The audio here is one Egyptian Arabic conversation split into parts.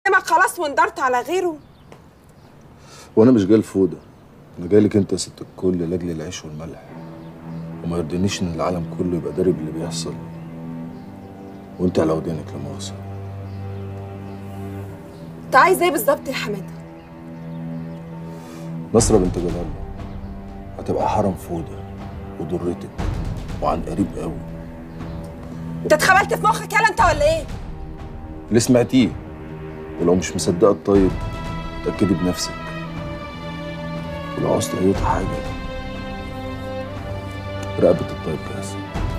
كلامك خلاص وندرت على غيره وانا مش جاي لفوده انا جاي لك انت يا ست الكل لاجل العيش والملح وما يرضينيش ان العالم كله يبقى داري باللي بيحصل وانت على ودانك لا مؤاخذه انت عايز ايه بالظبط يا حماده نصرة بنت جلال الله هتبقى حرم فودة وضرتك وعن قريب قوي انت اتخبلت في مخك يالا انت ولا ايه اللي سمعتيه ولو مش مصدقة الطيب اتأكدي بنفسك ولو عاوزت أي حاجة رقبة الطيب جاهزة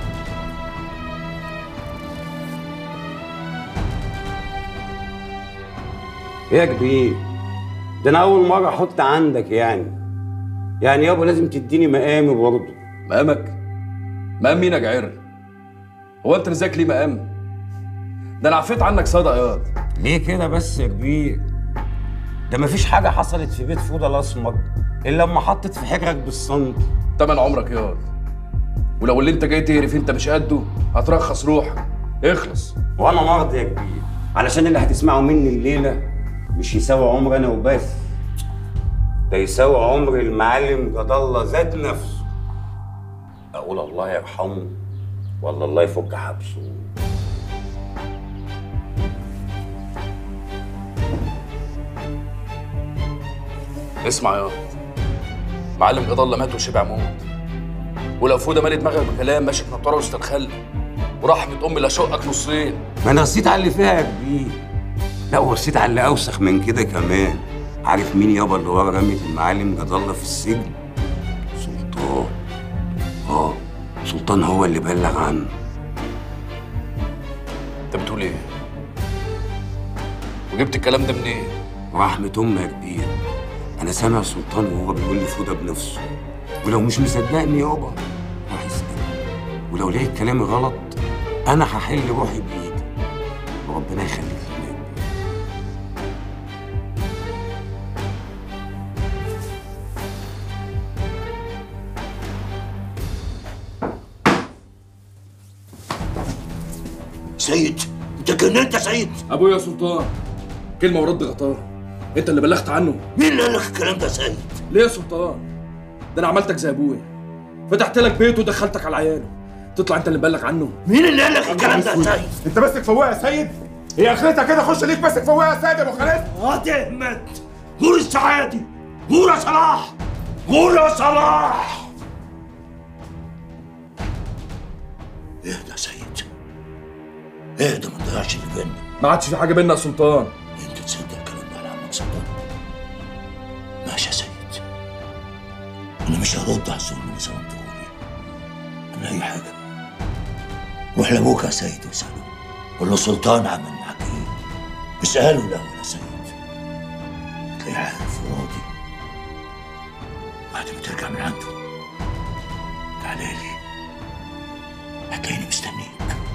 ايه يا كبير ده انا اول مره احط عندك يعني يعني يابا لازم تديني مقامي برضه مقامك مقام مين يا جعير هو انت نزاك ليه مقام ده انا عفيت عنك صدق ياض ليه كده بس يا كبير ده مفيش حاجه حصلت في بيت فوضى الاسمر الا لما حطت في حجرك بالسنتي تمن عمرك ياض ولو اللي انت جاي تهرف انت مش قده هترخص روحك اخلص وانا مرضي يا كبير علشان اللي هتسمعه مني الليله مش يساوي عمر انا وبس ده يساوي عمر المعلم جد الله ذات نفسه اقول الله يرحمه ولا الله يفك حبسه اسمع ياض معلم جد الله مات وشبع موت ولو فوده مالي دماغك بكلام ماشي بنطاره وسط الخل ورحمة امي لا شقك نصين ما انا رسيت على اللي فيها يا كبير لا ورسيت على اللي اوسخ من كده كمان عارف مين يابا اللي ورا رمية المعلم جد الله في السجن سلطان اه سلطان هو اللي بلغ عنه انت بتقول ايه وجبت الكلام ده منين رحمة أمي يا كبير أنا سامع سلطان وهو بيقول لي فوده بنفسه ولو مش مصدقني يابا راح يسأل ولو لقيت كلامي غلط أنا هحل روحي بإيدي وربنا يخليك لنا يا كبير. سيد انت جننت يا سيد ابويا يا سلطان كلمه ورد غطاها انت اللي بلغت عنه مين اللي قال لك الكلام ده يا سيد ليه يا سلطان ده انا عملتك زي ابويا فتحت لك بيته ودخلتك على عياله تطلع انت اللي مبلغ عنه مين اللي قال لك الكلام ده يا سيد انت ماسك فواق يا سيد هي اخرتها كده خش ليك ماسك فواق يا سيد يا ابو خالد اه احمد قول السعادي قول يا صلاح قول يا صلاح اهدى يا سيد اهدى ما تضيعش اللي بينا ما عادش في حاجه بينا يا سلطان انت تصدق الكلام ده على عمك سلطان ماشي يا سيد انا مش هرد على الظلم اللي ظلمته لي انا اي حاجه روح لابوك يا سيد واساله قول له سلطان عمل معاك ايه اساله الاول يا سيد تلاقيه عارف وراضي بعد ما ترجع من عنده تعالى لي هتلاقيني مستنيك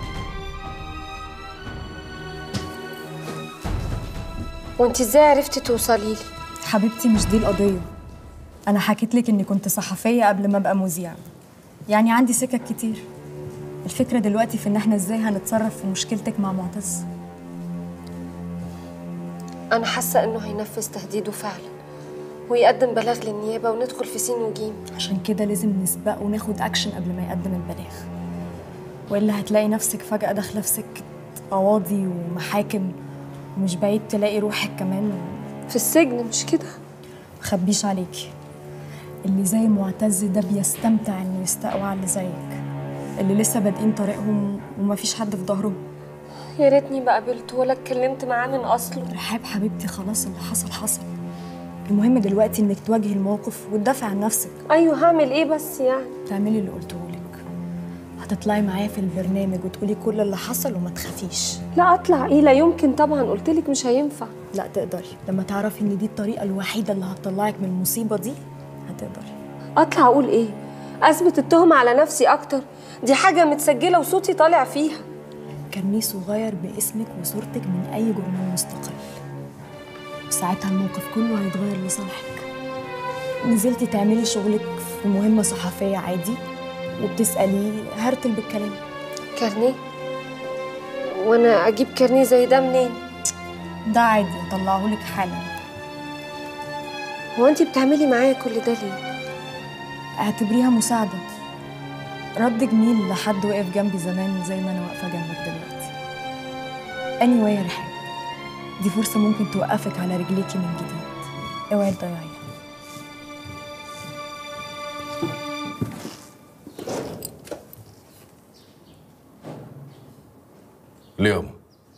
وانت ازاي عرفتي توصلي لي حبيبتي مش دي القضية أنا حكيت لك إني كنت صحفية قبل ما أبقى مذيعة يعني عندي سكك كتير الفكرة دلوقتي في إن إحنا إزاي هنتصرف في مشكلتك مع معتز انا حاسه انه هينفذ تهديده فعلا ويقدم بلاغ للنيابه وندخل في سين وجيم عشان كده لازم نسبق وناخد أكشن قبل ما يقدم البلاغ وإلا هتلاقي نفسك فجأة داخلة في سكة قواضي ومحاكم ومش بعيد تلاقي روحك كمان في السجن مش كده مخبيش عليكي اللي زي معتز ده بيستمتع انه يستقوى على اللي زيك اللي لسه بادئين طريقهم ومفيش حد في ظهرهم يا ريتني ما قابلته ولا اتكلمت معاه من اصله رحاب حبيبتي خلاص اللي حصل حصل المهم دلوقتي انك تواجهي الموقف وتدافعي عن نفسك ايوه هعمل ايه بس يعني تعملي اللي قلته لك هتطلعي معايا في البرنامج وتقولي كل اللي حصل وما تخافيش لا اطلع ايه لا يمكن طبعا قلت لك مش هينفع لا تقدري لما تعرفي ان دي الطريقه الوحيده اللي هتطلعك من المصيبه دي هتقدري اطلع اقول ايه اثبت التهمه على نفسي اكتر دي حاجه متسجله وصوتي طالع فيها كارنيه صغير باسمك وصورتك من اي جورنال مستقل وساعتها الموقف كله هيتغير لصالحك نزلتي تعملي شغلك في مهمه صحفيه عادي وبتسالي هرتل بالكلام كارنيه وانا اجيب كارنيه زي ده منين ده عادي اطلعهولك حالا هو انت بتعملي معايا كل ده ليه اعتبريها مساعدة رد جميل لحد وقف جنبي زمان زي ما انا واقفة جنبك دلوقتي anyway يا رحاب دي فرصة ممكن توقفك على رجليكي من جديد اوعي تضيعيها ليه يابا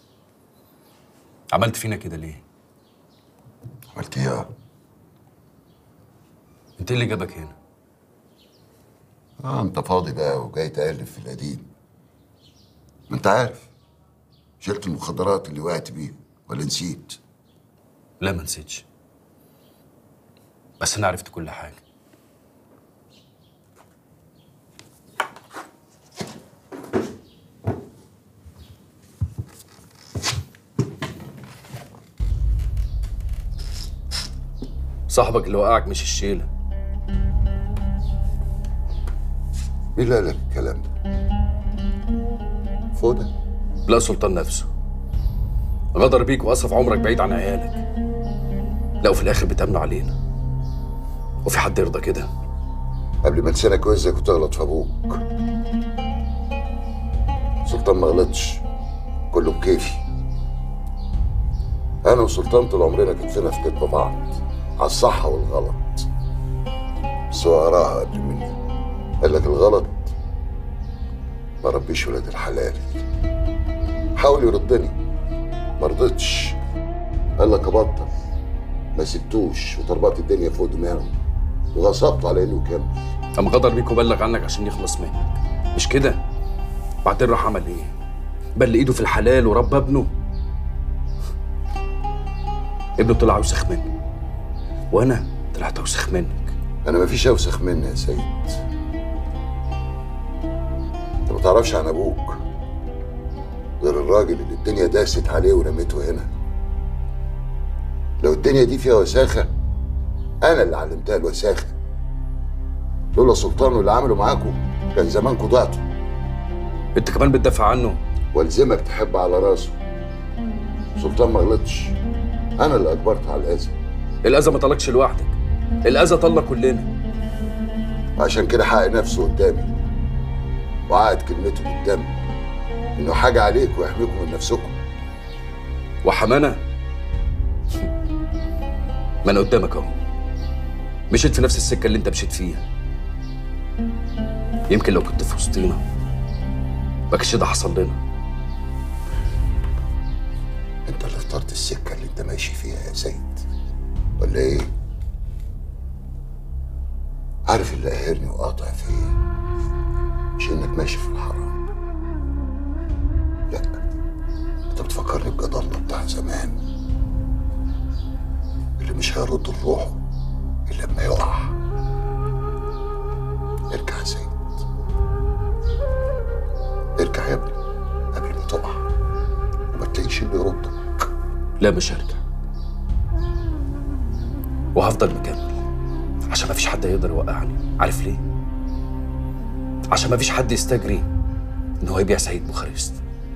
عملت فينا كده ليه عملت ايه انت إيه اللي جابك هنا اه انت فاضي بقى وجاي تقلب في القديم ما انت عارف شلت المخدرات اللي وقعت بيها ولا نسيت لا ما نسيتش بس انا عرفت كل حاجه صاحبك اللي وقعك مش الشيله مين اللي قال لك الكلام ده؟ فوده لا سلطان نفسه غدر بيك وقصف عمرك بعيد عن عيالك لا وفي الاخر بتأمنوا علينا وفي حد يرضى كده قبل ما لسانك وزك وتغلط في ابوك سلطان ما غلطش كله بكيفي انا وسلطان طول عمرنا كتفنا في كتف بعض على الصح والغلط بس هو قراها قبل مني قال لك الغلط ما ربيش ولاد الحلال حاول يردني ما رضيتش قال لك ابطل ما سبتوش وطربقت الدنيا فوق دماغه وغصبته على انه يكمل قام غدر بيك وبلغ عنك عشان يخلص منك مش كده بعدين راح عمل ايه بل ايده في الحلال وربى ابنه ابنه طلع وسخ منه وانا طلعت اوسخ منك انا مفيش اوسخ مني يا سيد انت ما تعرفش عن ابوك غير الراجل اللي الدنيا داست عليه ورميته هنا لو الدنيا دي فيها وساخه انا اللي علمتها الوساخه لولا سلطان واللي عمله معاكم كان زمانكم ضعتوا انت كمان بتدافع عنه والزمك تحب على راسه سلطان ما غلطش انا اللي اجبرت على الاذى الاذى ما طلقش لوحدك الاذى طلق كلنا عشان كده حق نفسه قدامي وعقد كلمته بالدم انه حاجه عليك ويحميكم من نفسكم وحمانه ما انا قدامك اهو مشيت في نفس السكه اللي انت مشيت فيها يمكن لو كنت في وسطينا ما كانش ده حصل لنا انت اللي اخترت السكه اللي انت ماشي فيها يا سيد ولا ايه عارف اللي قاهرني وقاطع فيا مش انك ماشي في الحرام لا انت بتفكرني بجد الله بتاع زمان اللي مش هيرد روحه الا لما يقع ارجع يا سيد ارجع يا ابني قبل ما تقع وما تلاقيش اللي يردك لا مش هرجع وهفضل مكمل عشان ما فيش حد يقدر يوقعني عارف ليه عشان ما فيش حد يستجري ان هو يبيع سيد بوخارست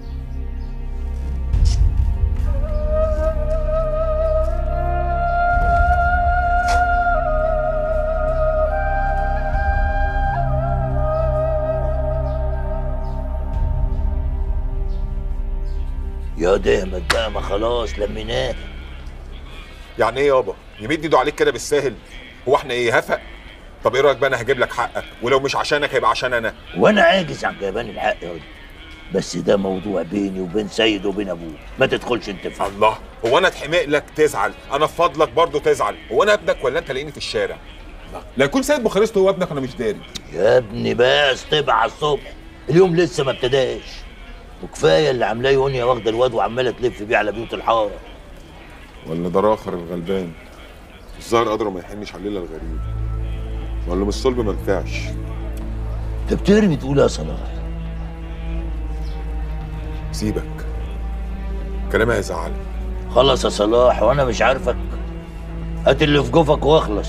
يا دهمت بقى ما خلاص لميناه يعني ايه يابا يمد ايده عليك كده بالساهل هو احنا ايه هفق طب ايه رايك بقى انا هجيب لك حقك ولو مش عشانك هيبقى عشان انا وانا عاجز عن جايبان الحق يا ولد بس ده موضوع بيني وبين سيد وبين ابوه ما تدخلش انت فيه الله هو انا اتحمق لك تزعل انا في فضلك برضه تزعل هو انا ابنك ولا انت لاقيني في الشارع لا يكون سيد بوخارست هو ابنك انا مش داري يا ابني بس تبع على الصبح اليوم لسه ما ابتداش وكفايه اللي عاملاه يونيا واخده الواد وعماله تلف بيه على بيوت الحاره ولا ده راخر الغلبان الظاهر قدره ما يحنش عليه الا الغريب ولا من الصلب ما نفعش انت بترمي تقول يا صلاح سيبك كلامي هيزعلك خلص يا صلاح وانا مش عارفك هات اللي في جوفك واخلص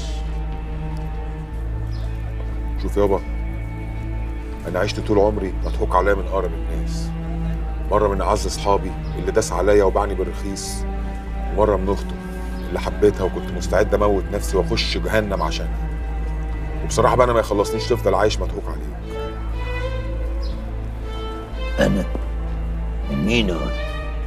شوف يابا انا عشت طول عمري مضحوك عليا من اقرب الناس مره من اعز اصحابي اللي داس عليا وباعني بالرخيص ومره من اخته اللي حبيتها وكنت مستعد اموت نفسي واخش جهنم عشانها وبصراحه بقى انا ما يخلصنيش تفضل عايش مضحوك عليك انا من مين يا واد؟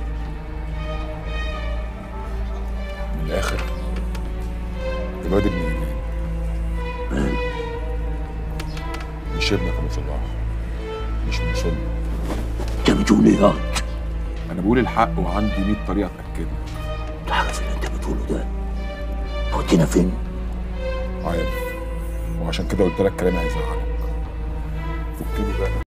من الاخر الواد ابن ايمان ماله؟ مش ابنك ابو صلاح مش من سنة انت بتقول ايه يا واد؟ انا بقول الحق وعندي 100 طريقه اتاكد انت عارف اللي انت بتقوله ده ودينا فين؟ عارف وعشان كده قلت لك كلامي هيزعلك فكني بقى